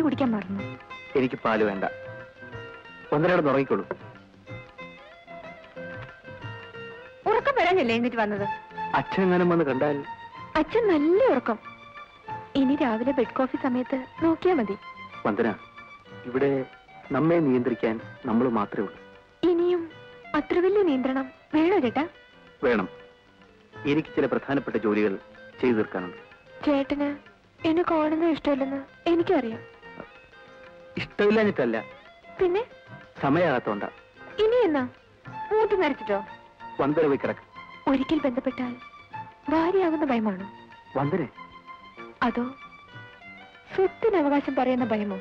കുടിക്കാൻ മറന്നു എനിക്ക് പാല് വേണ്ട ഒന്നരയുടെ ഉറങ്ങിക്കോളൂ ഉറക്കം വരാനല്ലേ എന്നിട്ട് വന്നത് അച്ഛൻ എങ്ങാനും വന്ന് കണ്ടാൽ അച്ഛൻ നല്ല ഉറക്കം ഇനി രാവിലെ ബെഡ് കോഫി സമയത്ത് നോക്കിയാ മതി വന്ദന ഇവിടെ നമ്മെ നിയന്ത്രിക്കാൻ നമ്മൾ മാത്രമേ ഉള്ളൂ ഇനിയും അത്ര വലിയ നിയന്ത്രണം വേണോ ചേട്ടാ വേണം എനിക്ക് ചില പ്രധാനപ്പെട്ട ജോലികൾ ചെയ്തു തീർക്കാനുണ്ട് ചേട്ടന് എന്നെ കാണുന്നത് ഇഷ്ടമല്ലെന്ന് എനിക്കറിയാം ഇഷ്ടമില്ലാഞ്ഞിട്ടല്ല പിന്നെ സമയമാകാത്തോണ്ട ഇനി എന്നാ മൂത്ത് നരച്ചിട്ടോ വന്ദന പോയി കിടക്ക് ഒരിക്കൽ ബന്ധപ്പെട്ടാൽ ഭാര്യയാകുന്ന ഭയമാണോ വന്ദനെ അതോ സ്വത്തിന് അവകാശം പറയുന്ന ഭയമോ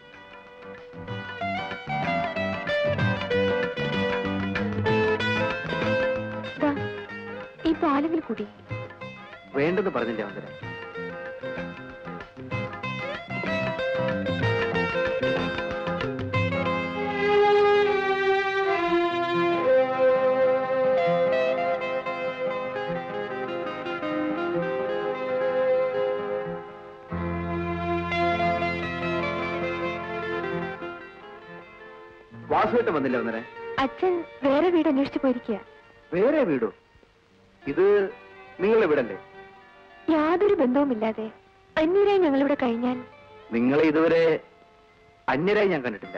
ദാ, ഈ പാലെങ്കിൽ കൂടി വേണ്ടെന്ന് പറഞ്ഞില്ലേ വന്ദന വാസുവേട്ടൻ വന്നില്ല വന്നനെ അച്ഛൻ വേറെ വീട് അന്വേഷിച്ചു പോയിരിക്കുക വേറെ വീടോ ഇത് നിങ്ങളുടെ വീടല്ലേ യാതൊരു ബന്ധവുമില്ലാതെ അന്യരായി ഞങ്ങളിവിടെ കഴിഞ്ഞാൽ നിങ്ങളെ ഇതുവരെ അന്യരായി ഞാൻ കണ്ടിട്ടില്ല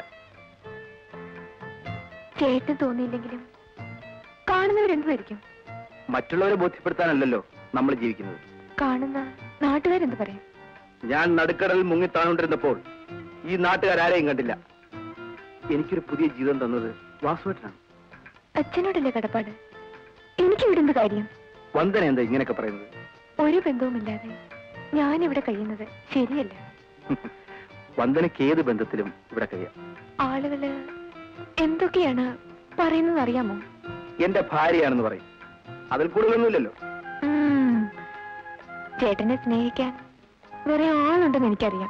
ചേട്ടൻ തോന്നിയില്ലെങ്കിലും കാണുന്നവരെന്തുമായിരിക്കും മറ്റുള്ളവരെ ബോധ്യപ്പെടുത്താനല്ലല്ലോ നമ്മൾ ജീവിക്കുന്നത് കാണുന്ന നാട്ടുകാരെന്ത് പറയും ഞാൻ നടുക്കടൽ മുങ്ങിത്താണുകൊണ്ടിരുന്നപ്പോൾ ഈ നാട്ടുകാരാരെയും കണ്ടില്ല എനിക്കൊരു പുതിയ ജീവിതം തന്നത് വാസുവേട്ടനാണ് അച്ഛനോടല്ലേ കടപ്പാട് എനിക്കിവിടെ എന്ത് കാര്യം വന്ദന എന്താ ഇങ്ങനെയൊക്കെ പറയുന്നത് ഒരു ബന്ധവുമില്ലാതെ ഞാനിവിടെ കഴിയുന്നത് ശരിയല്ല വന്ദനയ്ക്ക് ഏത് ബന്ധത്തിലും ഇവിടെ കഴിയാം ആളുകള് എന്തൊക്കെയാണ് പറയുന്നത് അറിയാമോ എന്റെ ഭാര്യയാണെന്ന് പറയും അതിൽ കൂടുതലൊന്നുമില്ലല്ലോ ഉം. ചേട്ടനെ സ്നേഹിക്കാൻ വേറെ ആളുണ്ടെന്ന് എനിക്കറിയാം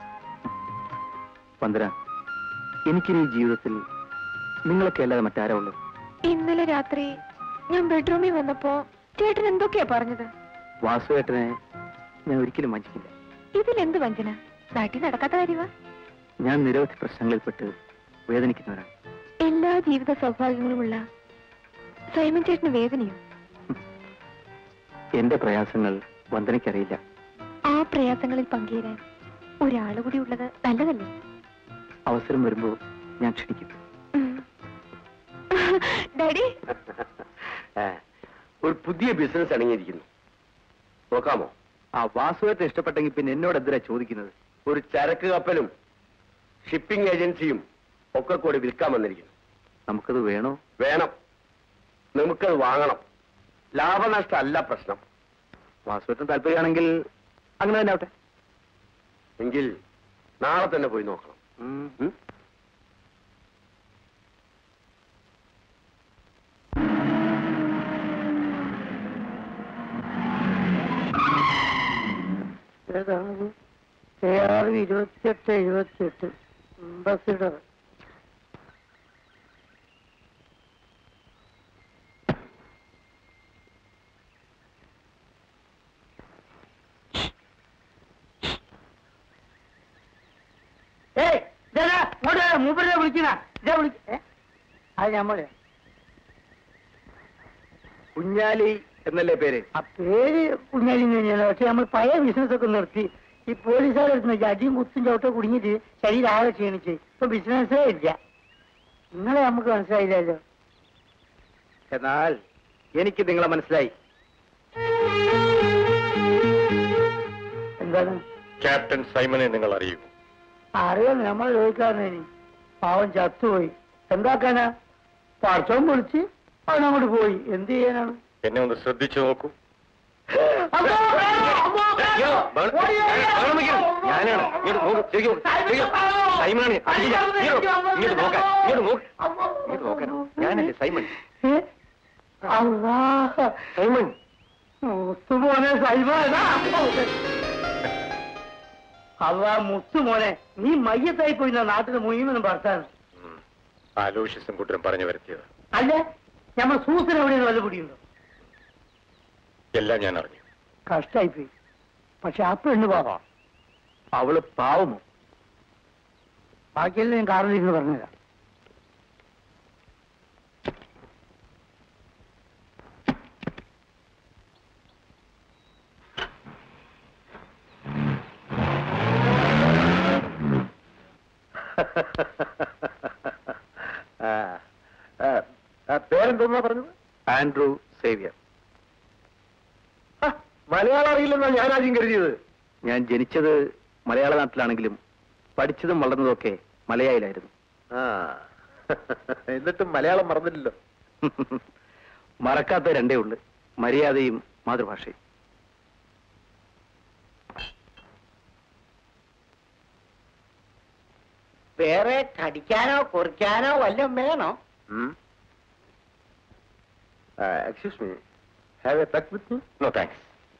വന്ദന എനിക്കിനി ഈ ജീവിതത്തിൽ നിങ്ങളൊക്കെ അല്ലാതെ മറ്റാരാ ഉള്ളത് ഇന്നലെ രാത്രി ഞാൻ ബെഡ്റൂമിൽ വന്നപ്പോ ചേട്ടൻ എന്തൊക്കെയാ പറഞ്ഞത് വാസുവേട്ടനെ ഞാൻ ഒരിക്കലും വഞ്ചിക്കില്ല ഇതിലെന്ത് വഞ്ചന നാട്ടിൽ നടക്കാത്ത കാര്യമാ ഞാൻ നിരവധി പ്രശ്നങ്ങളിൽപ്പെട്ട് വേദനിക്കുന്നവരാണ് എല്ലാ ജീവിത സൗഭാഗ്യങ്ങളുമുള്ള സൈമൻ ചേട്ടന് വേദനയും എന്റെ പ്രയാസങ്ങൾ വന്ദനയ്ക്കറിയില്ല ആ പ്രയാസങ്ങളിൽ പങ്കുചേരാൻ ഒരാള് കൂടി ഉള്ളത് നല്ലതല്ലേ അവസരം വരുമ്പോൾ ഞാൻ ക്ഷണിക്കും ഉം. ഡാഡി ഒരു പുതിയ ബിസിനസ് അടങ്ങിയിരിക്കുന്നു നോക്കാമോ ആ വാസുവേട്ടൻ ഇഷ്ടപ്പെട്ടെങ്കിൽ പിന്നെ എന്നോട് എന്തിനാ ചോദിക്കുന്നത് ഒരു ചരക്ക് കപ്പലും ഷിപ്പിംഗ് ഏജൻസിയും ഒക്കെ കൂടി വിൽക്കാൻ വന്നിരിക്കുന്നു നമുക്കത് വേണോ വേണം നമുക്കത് വാങ്ങണം ലാഭനഷ്ടമല്ല പ്രശ്നം വാസുവേട്ടൻ താല്പര്യമാണെങ്കിൽ അങ്ങനെ തന്നെ ആവട്ടെ എങ്കിൽ നാളെ തന്നെ പോയി നോക്കണം ഉം. ഉം? ഏതാണ് എ ആർ ഇരുപത്തിയെട്ട് എഴുപത്തിയെട്ട് അംബാസിഡർ ഏയ് ഇതാ ഇങ്ങോട്ട് മൂപ്പരെ വിളിക്കണ ഇതാ വിളിക്ക ഏ? അത് ഞമ്മള് കുഞ്ഞാലി എന്നല്ലേ പേര് ആ പേര് കുഞ്ഞാലി തന്നെയാണ് പക്ഷെ നമ്മൾ പഴയ ബിസിനസ് ഒക്കെ നിർത്തി ഈ പോലീസുകാർ എടുക്കുന്ന അടിയും കുത്തും ചവിട്ടോ കുടുങ്ങിയിട്ട് ശരീരം ആകെ ക്ഷീണിച്ച് ഇപ്പൊ ബിസിനസ്സേ ഇല്ല നിങ്ങളെ നമുക്ക് മനസ്സിലായില്ലല്ലോ എന്നാൽ എനിക്ക് നിങ്ങളെ മനസ്സിലായി എന്താണ് ക്യാപ്റ്റൻ സൈമനെ നിങ്ങൾ അറിയൂ അറിയാം നമ്മൾ ചോദിക്കാറുണ്ട് പാവം ചത്തുപോയി എന്താക്കാനാ പഠിച്ചോൻ വിളിച്ച് അവനങ്ങോട്ട് പോയി എന്ത് ചെയ്യാനാണ് എന്നെ ഒന്ന് ശ്രദ്ധിച്ചു നോക്കൂ അമ്മോ, അമ്മോ, യ്യോ, ബഹളം- ഓടി, ഓടി, ബഹളം വെക്കരുത്. അമ്മോ, ഞാനാണ്. ഇങ്ങോട്ട് നോക്ക്, ശരിക്കും, ശരിക്കും. സൈമണാണ്. അടിയില്ല. ഇങ്ങോട്ട്, ഇങ്ങോട്ട് നോക്കാൻ, ഇങ്ങോട്ട് നോക്ക്. ഇങ്ങോട്ട് നോക്കാൻ. ഞാനല്ലേ സൈമൺ. ഏ? അല്ലാ. സൈമൺ മുത്തുമോനെ സൈമനാ അവ മുത്തുമോനെ നീ മയ്യത്തായി പോയി നാട്ടിൽ മുഴുവനും ഭർത്താൻ ഉം. ആലോഷ്യസും കുട്ടരും പറഞ്ഞു വരുത്തിയത് അല്ല നമ്മൾ സൂസന എവിടെയാണ് വല്ല പിടിയുണ്ടോ എല്ലാം ഞാൻ അറിഞ്ഞു കഷ്ടായി പോയി പക്ഷെ ആ പെണ്ണ് പാവാ അവള് പാവമോ ബാക്കിയെല്ലാം ഞാൻ കാറിലിരുന്ന് പറഞ്ഞുതരാം പേരെന്തോന്നാ പറഞ്ഞത് ആൻഡ്രൂ സേവ്യർ ആ, മലയാളം അറിയില്ലെന്നാ ഞാൻ ആദ്യം കരുതിയത് ഞാൻ ജനിച്ചത് മലയാള നാട്ടിലാണെങ്കിലും പഠിച്ചതും വളർന്നതൊക്കെ മലയാളിലായിരുന്നു ആ എന്നിട്ടും മലയാളം മറന്നില്ലല്ലോ മറക്കാത്ത രണ്ടേ ഉള്ളു മര്യാദയും മാതൃഭാഷയും വേറെ കടിക്കാനോ കുറിക്കാനോ വല്ലതും വേണോ excuse me have a pet with me no thanks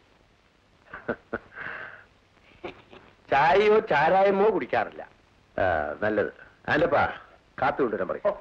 ചായയോ ചാരായമോ കുടിക്കാറില്ല നല്ലത് അല്ലപ്പാ കാപ്പി കൊണ്ടുവരാൻ പറയും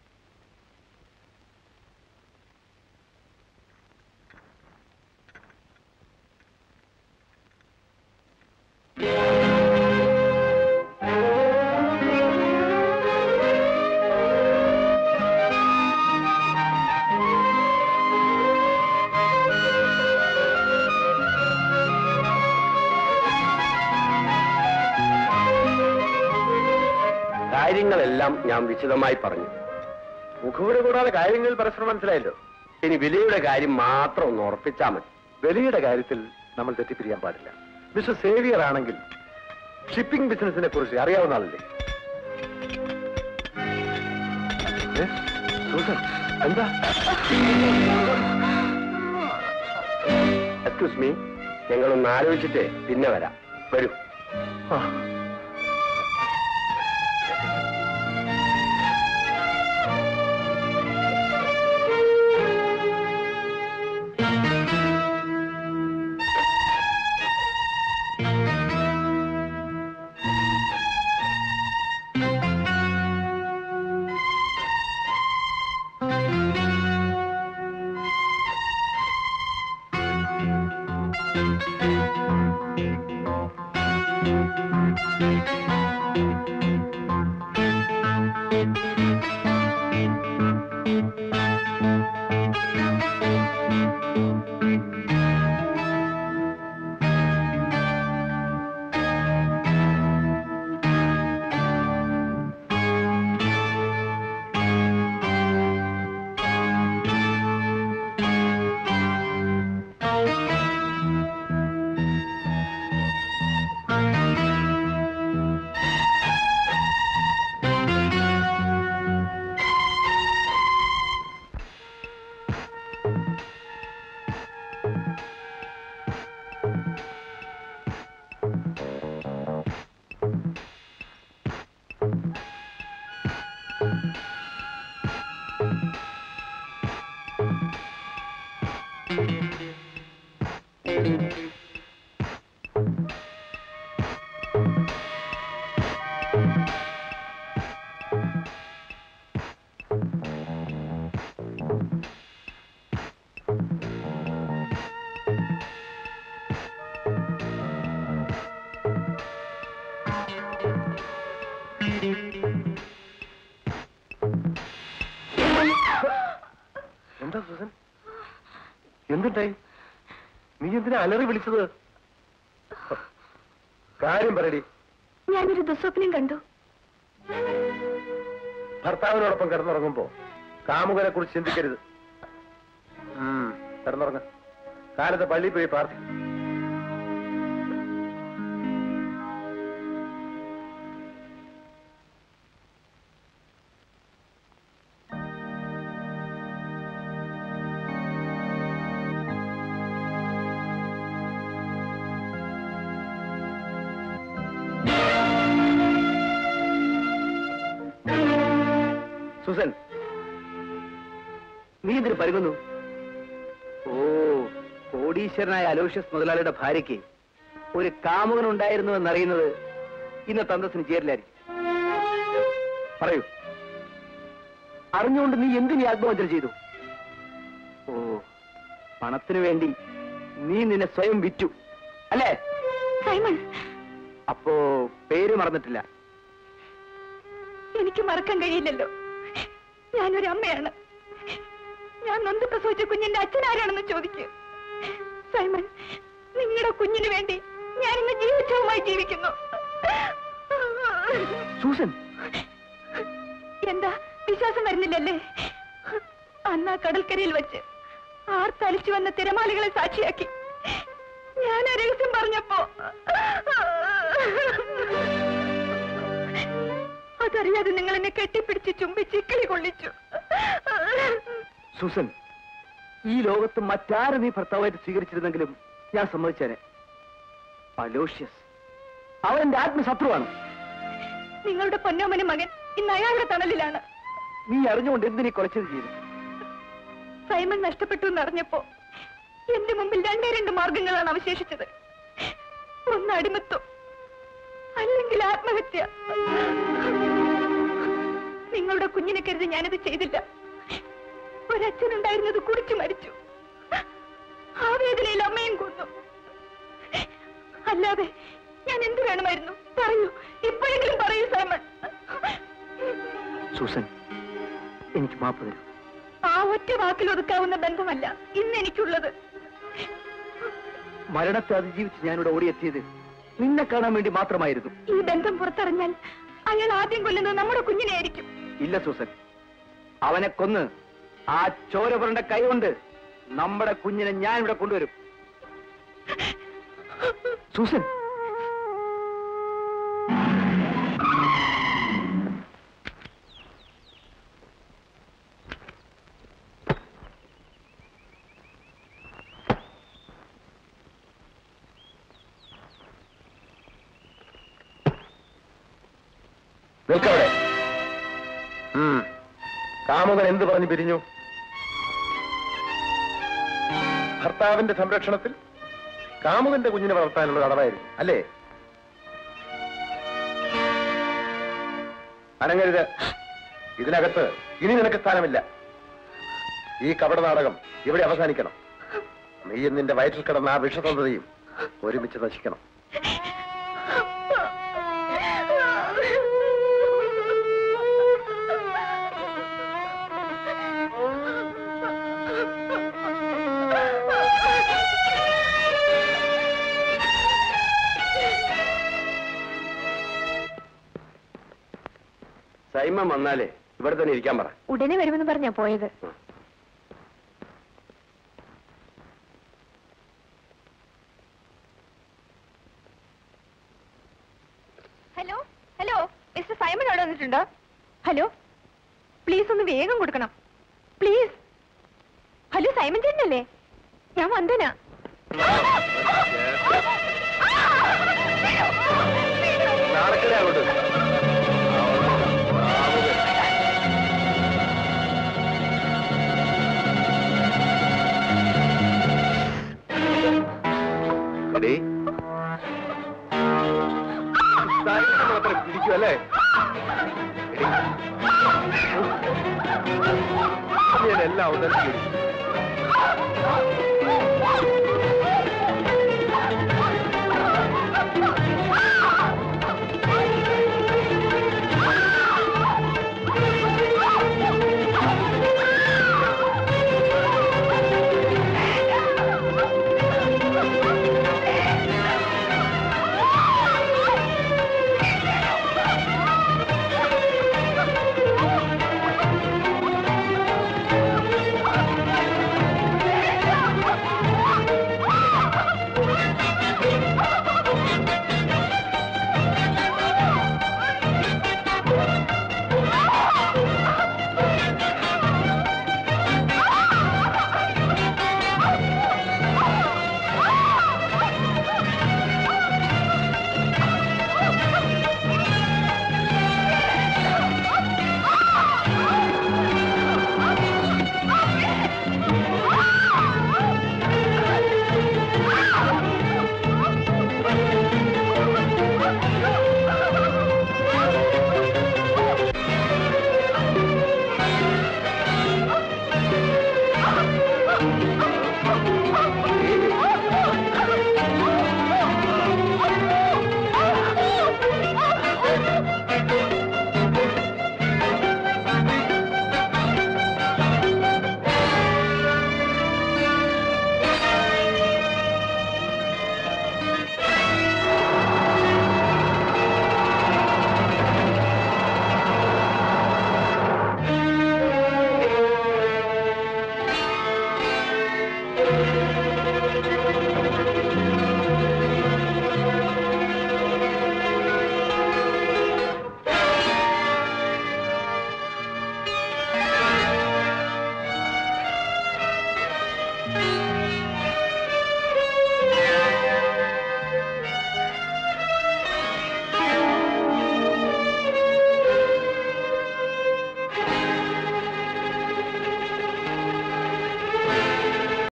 കാര്യങ്ങളെല്ലാം ഞാൻ വിശദമായി പറഞ്ഞു മുഖവിടെ കൂടാതെ കാര്യങ്ങൾ പരസ്പരം മനസ്സിലായല്ലോ ഇനി വിലയുടെ കാര്യം മാത്രം ഒന്ന് ഉറപ്പിച്ചാൽ മതി വിലയുടെ കാര്യത്തിൽ നമ്മൾ തെറ്റിപ്പിരിയാൻ പാടില്ല മിസ്റ്റർ സേവിയർ ആണെങ്കിൽ ഷിപ്പിംഗ് ബിസിനസിനെ കുറിച്ച് അറിയാവുന്ന ആളല്ലേ ഏ? സൂസൻ, എന്താ എക്സ്ക്യൂസ് മീ ഞങ്ങളൊന്ന് ആലോചിച്ചിട്ട് പിന്നെ വരാം വരൂ ആ എന്താ സുസൻ എന്തുണ്ടായി നീ എന്തിനാ അലറി വിളിച്ചത് കാര്യം പറയടി ഞാനൊരു ദുസ്വപ്നം കണ്ടു ഭർത്താവിനോടൊപ്പം കിടന്നുറങ്ങുമ്പോ കാമുകനെ കുറിച്ച് ചിന്തിക്കരുത് ഉം, കിടന്നുറങ്ങ കാലത്ത് പള്ളിയിൽ പോയി പ്രാർത്ഥിക്കും സുസൻ നീ എന്തിനു പരുങ്ങുന്നു ഓ കോടീശ്വരനായ അലോഷ്യസ് മുതലാളിയുടെ ഭാര്യയ്ക്ക് ഒരു കാമുകൻ ഉണ്ടായിരുന്നു എന്നറിയുന്നത് ഇന്നത്തെ അന്തസ്സിന് ചേരില്ലായിരിക്കും പറയൂ അറിഞ്ഞുകൊണ്ട് നീ എന്തിനീ ആത്മഹത്യ ചെയ്തു ഓ പണത്തിനു വേണ്ടി നീ നിന്നെ സ്വയം വിറ്റു അല്ലേ സൈമൺ അപ്പോ പേര് മറന്നിട്ടില്ല എനിക്ക് മറക്കാൻ കഴിയില്ലല്ലോ ഞാനൊരു അമ്മയാണ് ഞാൻ നൊന്ത് പ്രസവിച്ച കുഞ്ഞിന്റെ അച്ഛൻ ആരാണെന്ന് ചോദിക്കൂ സൈമൺ നിങ്ങളുടെ കുഞ്ഞിന് വേണ്ടി ഞാനിന്ന് ജീവിച്ചവുമായി ജീവിക്കുന്നു സൂസൻ എന്താ വിശ്വാസം വരുന്നില്ലല്ലേ അന്ന് ആ കടൽക്കരയിൽ വെച്ച് ആർത്തലിച്ചു വന്ന തിരമാലകളെ സാക്ഷിയാക്കി ഞാൻ ആ രഹസ്യം പറഞ്ഞപ്പോ അതറിയാതെ നിങ്ങൾ എന്നെ കെട്ടിപ്പിടിച്ച് ചുംബിച്ച് കിളി കൊള്ളിച്ചു സൂസൻ ഈ ലോകത്ത് മറ്റാരെ നീ ഭർത്താവായിട്ട് സ്വീകരിച്ചിരുന്നെങ്കിലും ഞാൻ സമ്മതിച്ചേനെ അലോഷ്യസ് അവൻ എന്റെ ആത്മശത്രുവാണ് നിങ്ങളുടെ പൊന്നോമന മകൻ ഇന്ന് അയാളുടെ തണലിലാണ് നീ അറിഞ്ഞുകൊണ്ട് എന്തിനീ കൊലച്ചത് ചെയ്തു സൈമൺ നഷ്ടപ്പെട്ടു എന്നറിഞ്ഞപ്പോ എന്റെ മുമ്പിൽ രണ്ടേ രണ്ട് മാർഗങ്ങളാണ് അവശേഷിച്ചത് ഒന്ന് അടിമത്വം അല്ലെങ്കിൽ ആത്മഹത്യ നിങ്ങളുടെ കുഞ്ഞിനെ കരുതി ഞാനത് ചെയ്തില്ല ഒരച്ഛനുണ്ടായിരുന്നത് കുടിച്ചു മരിച്ചു ആ വേദനയിൽ അമ്മയും കൊന്നു അല്ലാതെ ഞാൻ എന്ത് വേണമായിരുന്നു പറയൂ ഇപ്പോഴെങ്കിലും പറയൂ സൈമൺ സൂസൻ എനിക്ക് മാപ്പ് തരൂ ആ ഒറ്റ വാക്കിൽ ഒതുക്കാവുന്ന ബന്ധമല്ല ഇന്ന് എനിക്കുള്ളത് മരണത്തെ അതിജീവിച്ച് ഞാനിവിടെ ഓടിയെത്തിയത് നിന്നെ കാണാൻ വേണ്ടി മാത്രമായിരുന്നു ഈ ബന്ധം പുറത്തറിഞ്ഞാൽ അയാൾ ആദ്യം കൊല്ലുന്നത് നമ്മുടെ കുഞ്ഞിനെ ആയിരിക്കും ഇല്ല സൂസൻ അവനെ കൊന്ന് ആ ചോരപുരണ്ട കൈകൊണ്ട് നമ്മുടെ കുഞ്ഞിനെ ഞാൻ ഇവിടെ കൊണ്ടുവരും സൂസൻ നിൽക്കവിടെ ഉം. കാമുകൻ എന്ത് പറഞ്ഞു പിരിഞ്ഞു ഭർത്താവിന്റെ സംരക്ഷണത്തിൽ കാമുകന്റെ കുഞ്ഞിനെ വളർത്താനുള്ള തടവായിരുന്നു അല്ലേ അനങ്ങരുത് ഇതിനകത്ത് ഇനി നിനക്ക് സ്ഥാനമില്ല ഈ കപട നാടകം ഇവിടെ അവസാനിക്കണം നീയും നിന്റെ വയറ്റിൽ കിടന്ന ആ വിഷസന്ധതയും ഒരുമിച്ച് നശിക്കണം സൈമൻ വന്നാലേ ഇവിടെ തന്നെ ഇരിക്കാൻ പറ ഉടനെ വരുമെന്ന് പറഞ്ഞാ പോയത് ഹലോ ഹലോ മിസ്റ്റർ സൈമൺ അവിടെ വന്നിട്ടുണ്ടോ ഹലോ പ്ലീസ് ഒന്ന് വേഗം കൊടുക്കണം പ്ലീസ് ഹലോ സൈമൺ ചേട്ടനല്ലേ ഞാൻ വന്ദന നാളെ അങ്ങോട്ട് എടീ. സൈക്കിൾ മാത്രം പിടിക്കും അല്ലേ എടീ. ഞാൻ എല്ലാം അവതരിച്ചു ആ